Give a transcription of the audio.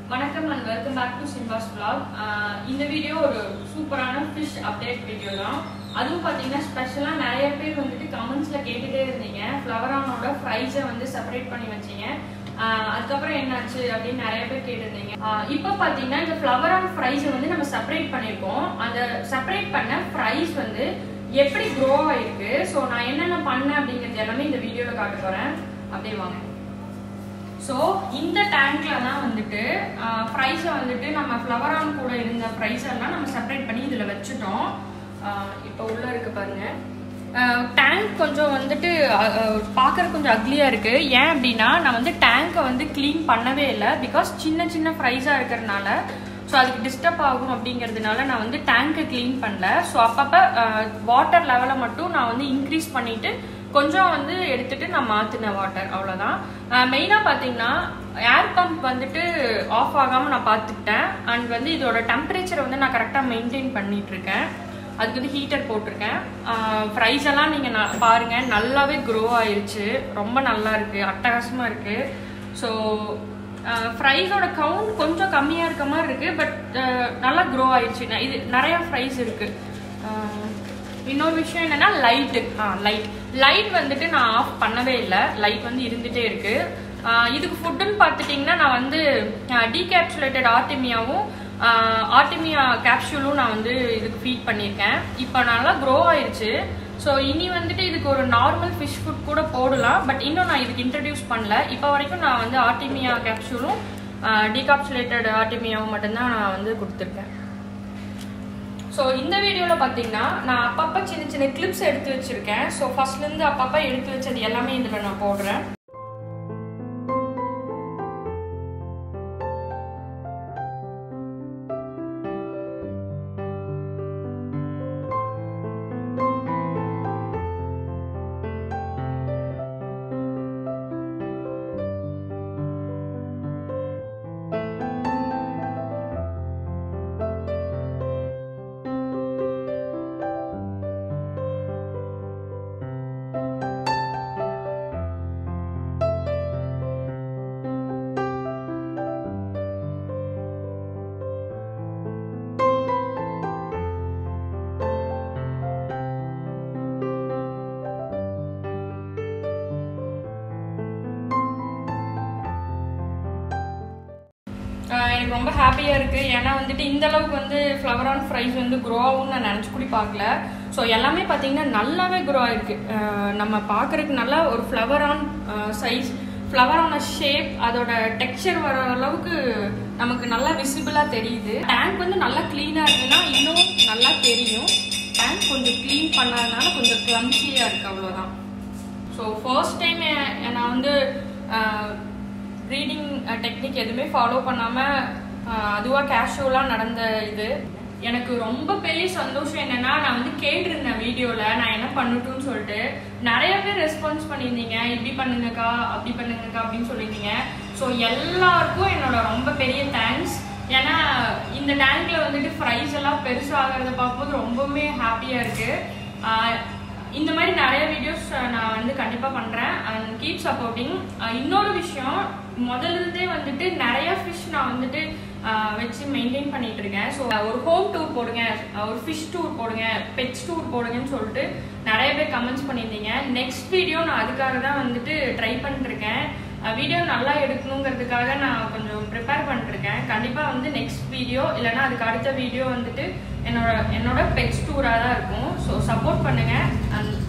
வணக்கம் and welcome back to சிம்பாஸ் vlog ah இந்த வீடியோ ஒரு சூப்பரான ஃபிஷ் அப்டேட் வீடியோ தான் அதுவும் பார்த்தீங்கன்னா ஸ்பெஷலாக நிறைய பேர் வந்துட்டு கமெண்ட்ஸில் கேட்டுகிட்டே இருந்தீங்க ஃப்ளவரானோட ஃப்ரைஸை வந்து செப்பரேட் பண்ணி வச்சீங்க ஆஹ் அதுக்கப்புறம் என்னாச்சு அப்படின்னு நிறைய பேர் கேட்டிருந்தீங்க ஆஹ் இப்போ பார்த்தீங்கன்னா இந்த ஃப்ளவரான் ஃப்ரைஸை வந்து நம்ம செப்பரேட் பண்ணியிருக்கோம் அந்த செப்பரேட் பண்ண ஃப்ரைஸ் வந்து எப்படி க்ரோ ஆயிருக்கு ஸோ நான் என்னென்ன பண்ணேன் அப்படிங்கிறது எல்லாமே இந்த வீடியோவில் காட்ட போகிறேன் அப்படியே வாங்க ஸோ இந்த டேங்க்ல தான் வந்துட்டு ஃப்ரைஸை வந்துட்டு நம்ம ஃப்ளவரான் கூட இருந்த ஃப்ரைஸ் எல்லாம் நம்ம செப்பரேட் பண்ணி இதில் வச்சுட்டோம் இப்போ உள்ள இருக்கு பாருங்க டேங்க் கொஞ்சம் வந்துட்டு பார்க்கறது கொஞ்சம் அக்லியாக இருக்கு ஏன் அப்படின்னா நான் வந்து டேங்கை வந்து க்ளீன் பண்ணவே இல்லை பிகாஸ் சின்ன சின்ன ஃப்ரைஸாக இருக்கிறதுனால ஸோ அதுக்கு டிஸ்டர்ப் ஆகும் அப்படிங்கிறதுனால நான் வந்து டேங்கை க்ளீன் பண்ணல ஸோ அப்பப்போ வாட்டர் லெவலை மட்டும் நான் வந்து இன்க்ரீஸ் பண்ணிட்டு கொஞ்சம் வந்து எடுத்துட்டு நான் மாற்றினேன் வாட்டர் அவ்வளோதான் மெயினாக பார்த்தீங்கன்னா ஏர் பம்ப் வந்துட்டு ஆஃப் ஆகாமல் நான் பார்த்துக்கிட்டேன் அண்ட் வந்து இதோட டெம்பரேச்சரை வந்து நான் கரெக்டாக மெயின்டைன் பண்ணிட்டு இருக்கேன் அதுக்கு வந்து ஹீட்டர் போட்டிருக்கேன் ஃப்ரைஸ் எல்லாம் நீங்கள் ந பாருங்கள் நல்லாவே க்ரோ ஆயிருச்சு ரொம்ப நல்லா இருக்குது அட்டகாசமாக இருக்குது ஸோ ஃப்ரைஸோட கவுண்ட் கொஞ்சம் கம்மியாக இருக்க மாதிரி இருக்குது பட் நல்லா க்ரோ ஆயிடுச்சு நான் இது நிறையா ஃப்ரைஸ் இருக்குது இன்னொரு விஷயம் என்னன்னா லைட்டு ஆ லைட் லைட் வந்துட்டு நான் ஆஃப் பண்ணவே இல்லை லைட் வந்து இருந்துகிட்டே இருக்கு இதுக்கு ஃபுட்டுன்னு பார்த்துட்டிங்கன்னா நான் வந்து டீகேப்சுலேட்டட் ஆர்டிமியாவும் ஆர்டிமியா கேப்சூலும் நான் வந்து இதுக்கு ஃபீட் பண்ணியிருக்கேன் இப்போ நல்லா க்ரோ ஆயிடுச்சு ஸோ இனி வந்துட்டு இதுக்கு ஒரு நார்மல் ஃபிஷ் ஃபுட் கூட போடலாம் பட் இன்னும் நான் இதுக்கு இன்ட்ரடியூஸ் பண்ணல இப்போ வரைக்கும் நான் வந்து ஆர்டிமியா கேப்சூலும் டீகாப்சுலேட்டட் ஆர்டிமியாவும் மட்டும்தான் நான் வந்து கொடுத்துருக்கேன் ஸோ இந்த வீடியோவில் பார்த்தீங்கன்னா நான் அப்பப்போ சின்ன சின்ன கிளிப்ஸ் எடுத்து வச்சுருக்கேன் ஸோ ஃபர்ஸ்ட்லேருந்து அப்பப்போ எடுத்து வச்சது எல்லாமே இதில் நான் போடுறேன் எனக்கு ரொம்ப ஹாப்பியாக இருக்குது ஏன்னா வந்துட்டு இந்த அளவுக்கு வந்து ஃப்ளவர் ஆன் ஃப்ரைஸ் வந்து க்ரோ ஆகும்னு நான் நினச்சி கூட பார்க்கல ஸோ எல்லாமே பார்த்தீங்கன்னா நல்லாவே க்ரோ ஆயிருக்கு நம்ம பார்க்குறதுக்கு நல்லா ஒரு ஃப்ளவர் ஆன் சைஸ் ஃப்ளவர் ஆன ஷேப் அதோட டெக்ஸ்சர் வர அளவுக்கு நமக்கு நல்லா விசிபிளாக தெரியுது டேங்க் வந்து நல்லா க்ளீனாக இருக்குன்னா இன்னும் நல்லா தெரியும் டேங்க் கொஞ்சம் க்ளீன் பண்ணாதனால கொஞ்சம் க்ளம்ஸியாக இருக்குது அவ்வளோதான் ஸோ ஃபர்ஸ்ட் டைம் நான் வந்து ப்ரீடிங் டெக்னிக் எதுவுமே ஃபாலோ பண்ணாமல் அதுவாக கேஷுவலாக நடந்த இது எனக்கு ரொம்ப பெரிய சந்தோஷம் என்னன்னா நான் வந்து கேட்டிருந்தேன் வீடியோவில் நான் என்ன பண்ணட்டும்னு சொல்லிட்டு நிறைய பேர் ரெஸ்பான்ஸ் பண்ணியிருந்தீங்க இப்படி பண்ணுங்கக்கா அப்படி பண்ணுங்கக்கா அப்படின்னு சொல்லியிருந்தீங்க ஸோ எல்லாருக்கும் என்னோட ரொம்ப பெரிய தேங்க்ஸ் ஏன்னா இந்த டேங்க்ல வந்துட்டு ஃப்ரைஸ் எல்லாம் பெருசாகிறத பார்க்கும்போது ரொம்பவுமே ஹாப்பியாக இருக்குது இந்த மாதிரி நிறைய வீடியோஸ் நான் வந்து கண்டிப்பாக பண்ணுறேன் அண்ட் கீப் சப்போர்ட்டிங் இன்னொரு விஷயம் முதல்ல வந்துட்டு நிறைய ஃபிஷ் நான் வந்துட்டு வச்சு மெயின்டைன் பண்ணிட்டு இருக்கேன் ஸோ ஒரு ஹோம் டூர் போடுங்க ஒரு ஃபிஷ் டூர் போடுங்க பெட்ஸ் டூர் போடுங்கன்னு சொல்லிட்டு நிறைய பேர் கமெண்ட்ஸ் பண்ணியிருந்தீங்க நெக்ஸ்ட் வீடியோ நான் அதுக்காக தான் வந்துட்டு ட்ரை பண்ணிருக்கேன் வீடியோ நல்லா எடுக்கணுங்கிறதுக்காக நான் கொஞ்சம் ப்ரிப்பேர் பண்ணிருக்கேன் கண்டிப்பாக வந்து நெக்ஸ்ட் வீடியோ இல்லைன்னா அதுக்கு அடுத்த வீடியோ வந்துட்டு என்னோட என்னோட பெட்ஸ் டூராக தான் இருக்கும் ஸோ சப்போர்ட் பண்ணுங்கள் அண்ட்